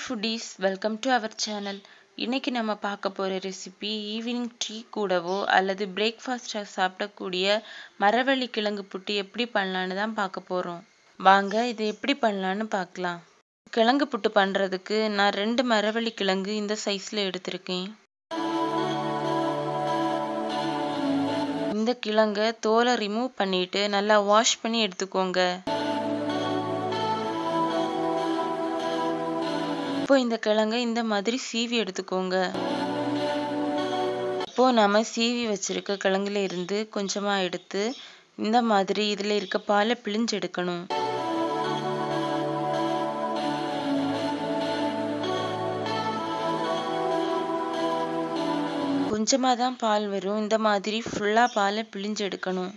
foodies welcome to our channel இன்னைக்கு நம்ம பார்க்க போகிற ரெசிபி ஈவினிங் டீ கூடவோ அல்லது பிரேக்ஃபாஸ்ட்டாக சாப்பிடக்கூடிய மரவள்ளி கிழங்கு புட்டு எப்படி பண்ணலான்னு தான் பார்க்க போகிறோம் வாங்க இதை எப்படி பண்ணலான்னு பார்க்கலாம் கிழங்கு புட்டு பண்ணுறதுக்கு நான் ரெண்டு மரவள்ளி கிழங்கு இந்த சைஸில் எடுத்திருக்கேன் இந்த கிழங்கை தோலை ரிமூவ் பண்ணிட்டு நல்லா வாஷ் பண்ணி எடுத்துக்கோங்க இப்போ இந்த கிழங்கை இந்த மாதிரி சீவி எடுத்துக்கோங்க இப்போ நாம சீவி வச்சிருக்க கிழங்குல இருந்து கொஞ்சமா எடுத்து இந்த மாதிரி இதுல இருக்க பாலை பிழிஞ்சு எடுக்கணும் கொஞ்சமா தான் பால் வரும் இந்த மாதிரி ஃபுல்லா பாலை பிழிஞ்சு எடுக்கணும்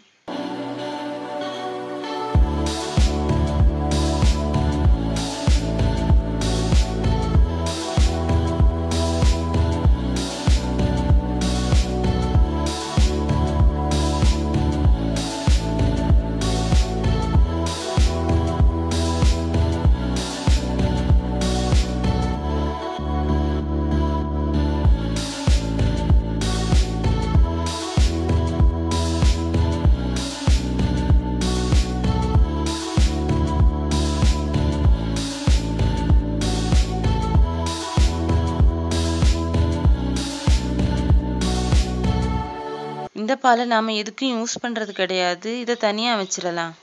இந்த பாலை நாம எதுக்கும் யூஸ் பண்றது கிடையாது இதை தனியா வச்சிடலாம்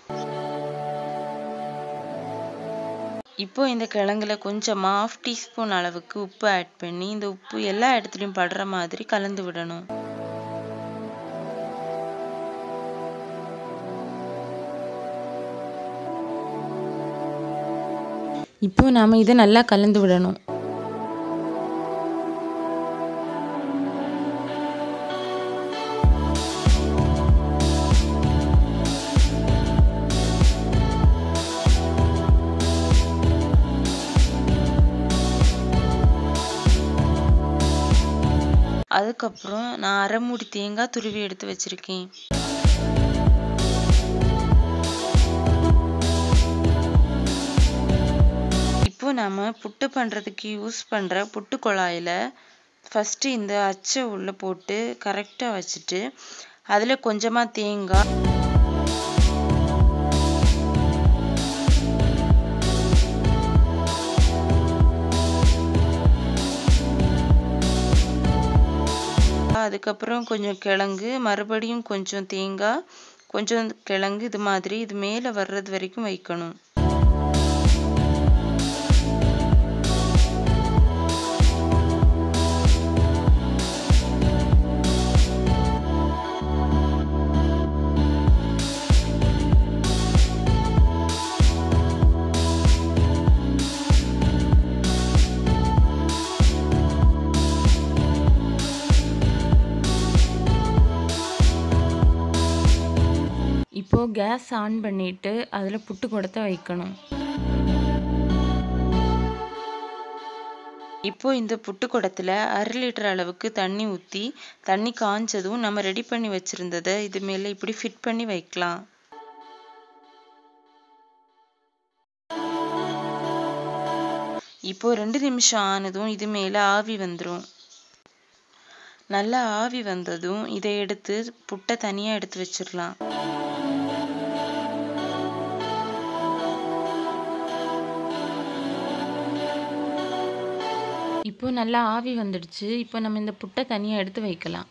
இப்போ இந்த கிழங்குல கொஞ்சமா ஆஃப் டீஸ்பூன் அளவுக்கு உப்பு ஆட் பண்ணி இந்த உப்பு எல்லா இடத்துலயும் படுற மாதிரி கலந்து விடணும் இப்போ நாம இதை நல்லா கலந்து விடணும் அதுக்கப்புறம் நான் அரை மூடி தேங்காய் துருவி எடுத்து வச்சிருக்கேன் இப்போ நாம புட்டு பண்றதுக்கு யூஸ் பண்ற புட்டு குழாயில ஃபர்ஸ்ட் இந்த அச்சை உள்ள போட்டு கரெக்டா வச்சுட்டு அதுல கொஞ்சமா தேங்காய் அதுக்கப்புறம் கொஞ்சம் கிழங்கு மறுபடியும் கொஞ்சம் தேங்காய் கொஞ்சம் கிழங்கு இது மாதிரி இது மேலே வர்றது வரைக்கும் வைக்கணும் இப்போ கேஸ் ஆன் பண்ணிட்டு அதில் புட்டு குடத்தை வைக்கணும் இப்போ இந்த புட்டு குடத்துல அரை லிட்டர் அளவுக்கு தண்ணி ஊற்றி தண்ணி காஞ்சதும் நம்ம ரெடி பண்ணி வச்சிருந்ததை இது மேலே இப்படி ஃபிட் பண்ணி வைக்கலாம் இப்போ ரெண்டு நிமிஷம் ஆனதும் இது மேலே ஆவி வந்துடும் நல்லா ஆவி வந்ததும் இதை எடுத்து புட்டை தனியாக எடுத்து வச்சிடலாம் இப்போ நல்லா ஆவி வந்துடுச்சு இப்போ நம்ம இந்த புட்டை தனியாக எடுத்து வைக்கலாம்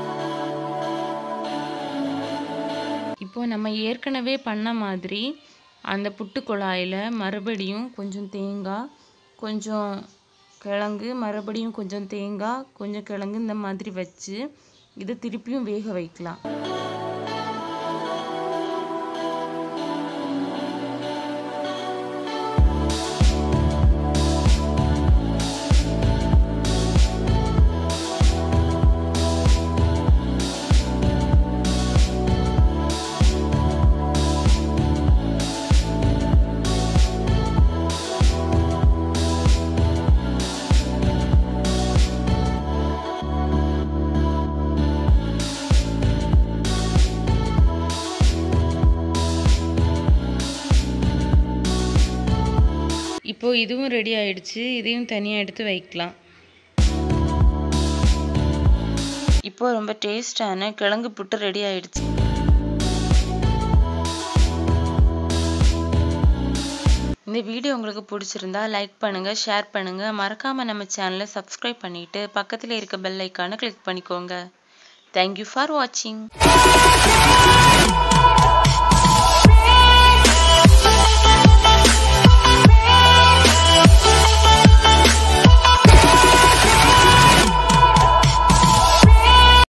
இப்போ நம்ம ஏற்கனவே பண்ண மாதிரி அந்த புட்டு குழாயில் மறுபடியும் கொஞ்சம் தேங்காய் கொஞ்சம் கிழங்கு மறுபடியும் கொஞ்சம் தேங்காய் கொஞ்சம் கிழங்கு இந்த மாதிரி வச்சு இதை திருப்பியும் வேக வைக்கலாம் இப்போ இதுவும் ரெடி ஆயிடுச்சு இதையும் தனியாக எடுத்து வைக்கலாம் இப்போ ரொம்ப டேஸ்டான கிழங்கு புட்டு ரெடி ஆயிடுச்சு இந்த வீடியோ உங்களுக்கு பிடிச்சிருந்தா லைக் பண்ணுங்க ஷேர் பண்ணுங்க மறக்காம நம்ம சேனலை சப்ஸ்கிரைப் பண்ணிட்டு பக்கத்துல இருக்க பெல் ஐக்கானை கிளிக் பண்ணிக்கோங்க தேங்க்யூ ஃபார் வாட்சிங்